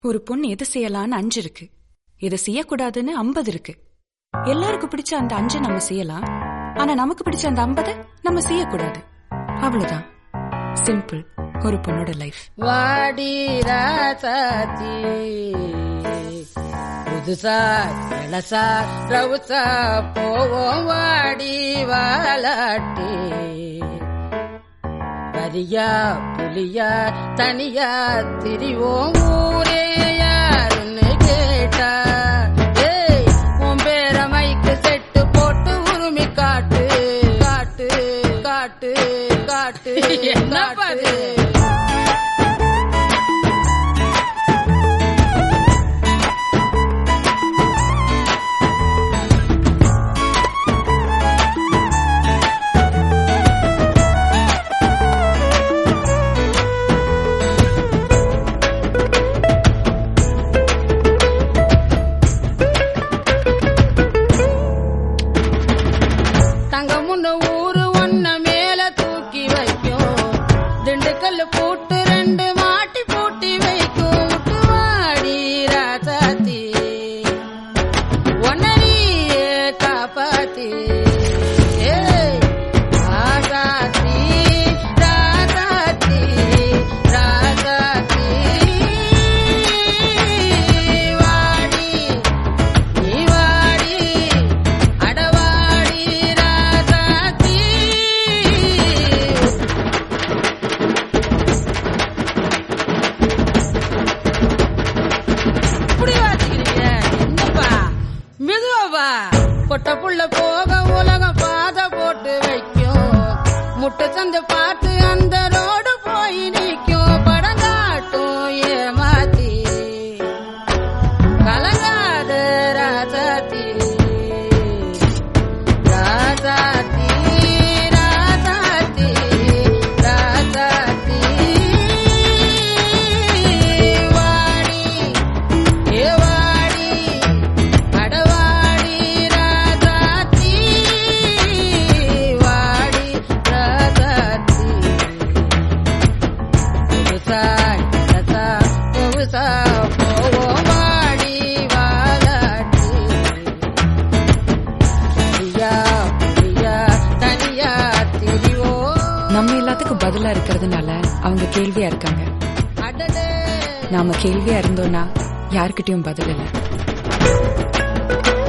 ஒரு பொண்ணு எது செய்யலாம்னு அஞ்சு இருக்கு எதை செய்யக்கூடாதுன்னு ஐம்பது இருக்கு எல்லாருக்கும் பிடிச்ச அந்த அஞ்சு நம்ம செய்யலாம் ஆனா நமக்கு பிடிச்ச அந்த ஐம்பதை நம்ம செய்யக்கூடாது அவ்வளவுதான் சிம்பிள் ஒரு பொண்ணோட லைஃப் வாடி ராசாத்தி புதுசா இளசா ரவுசா போவோம் வாடி வாலாட்டி வரியா புலியா தனியா திரிவோம் ஊரே யாருன்னு கேட்டா ஏய் உன் பேர மைக்கு செட்டு போட்டு உருமி காட்டு காட்டு காட்டு காட்டு என்ன பாரு தங்கமுன்னு ஊரு ஒன்ன மேல தூக்கி வைக்கும் திண்டுக்கல் பூட்டு ரெண்டு மாட்டி பூட்டி வைக்கும் விட்டு வாடி ராசாத்தி ஒன்னரியே காப்பாத்தி ஏய், ராசாத்தி, ராசாத்தி, ராசாத்தி. வாடி நீ வாடி அடவாடி ராசாத்தி இப்படி வாசிக்கிறீங்க என்னப்பா மெதுவாப்பா பொட்ட புள்ள போக உலகம் பாத போட்டு வைக்கும் முட்டை சந்தை பார்த்து அந்த ரோடு போய் நிற்கும் படம் காட்டும் ஏமாத்தி கலங்காத ராசாத்தி ராசாத்தி ராசாத்தி ராசாத்தி வாடி ஏ வாடி அடவாடி ராசாத்தி வாடி ராசாத்தி புதுசாய் ரசா புதுசா போவோம் வாடி வாலாட்டி சரியா புரியா தனியா திரிவோம் நம்ம எல்லாத்துக்கும் பதிலா இருக்கிறதுனால அவங்க கேள்வியா இருக்காங்க அடடே நாம கேள்வியா இருந்தோம்னா யாருக்கிட்டயும் பதில் இல்ல